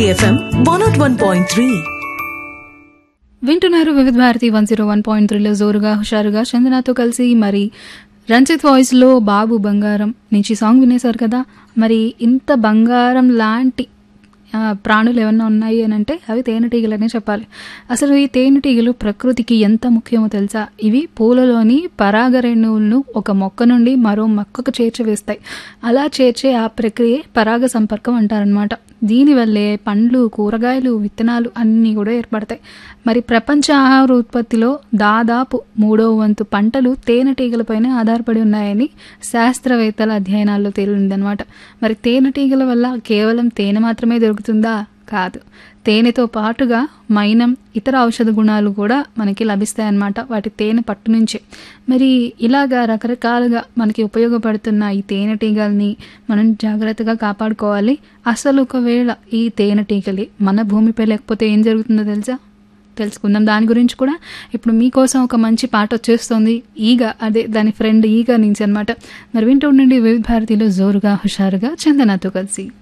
Bharati FM one naught one point three వింటున్నారు Vividh Bharati one zero one point త్రీలో జోరుగా హుషారుగా చందనాతో కలిసి మరి రంజిత్ వాయిస్లో బాబు బంగారం నుంచి సాంగ్ వినేశారు కదా మరి ఇంత బంగారం లాంటి ఆ, ప్రాణులు ఏమన్నా ఉన్నాయి అని అంటే అవి తేనెటీగలనే చెప్పాలి అసలు ఈ తేనెటీగలు ప్రకృతికి ఎంత ముఖ్యమో తెలుసా ఇవి పూలలోని పరాగ రేణువులను ఒక మొక్క నుండి మరో మొక్కకు చేర్చివేస్తాయి అలా చేర్చే ఆ ప్రక్రియ పరాగ సంపర్కం అంటారనమాట దీనివల్లే పండ్లు కూరగాయలు విత్తనాలు అన్నీ కూడా ఏర్పడతాయి మరి ప్రపంచ ఆహార ఉత్పత్తిలో దాదాపు మూడో వంతు పంటలు తేనెటీగలపైనే ఆధారపడి ఉన్నాయని శాస్త్రవేత్తల అధ్యయనాల్లో తేలిందనమాట మరి తేనెటీగల వల్ల కేవలం తేనె మాత్రమే దొరుకుతుందా కాదు తేనెతో పాటుగా మైనం ఇతర ఔషధ గుణాలు కూడా మనకి లభిస్తాయన్నమాట వాటి తేనె పట్టు నుంచే మరి ఇలాగా రకరకాలుగా మనకి ఉపయోగపడుతున్న ఈ తేనెటీగల్ని మనం జాగ్రత్తగా కాపాడుకోవాలి అసలు ఒకవేళ ఈ తేనెటీగలి మన భూమిపై లేకపోతే ఏం జరుగుతుందో తెలుసా తెలుసుకుందాం దాని గురించి కూడా ఇప్పుడు మీకోసం ఒక మంచి పాట వచ్చేస్తుంది ఈగ అదే దాని ఫ్రెండ్ ఈగ నుంచి అనమాట మరి వింటూ ఉండండి వివిధ భారతిలో జోరుగా హుషారుగా చందనాతో కలిసి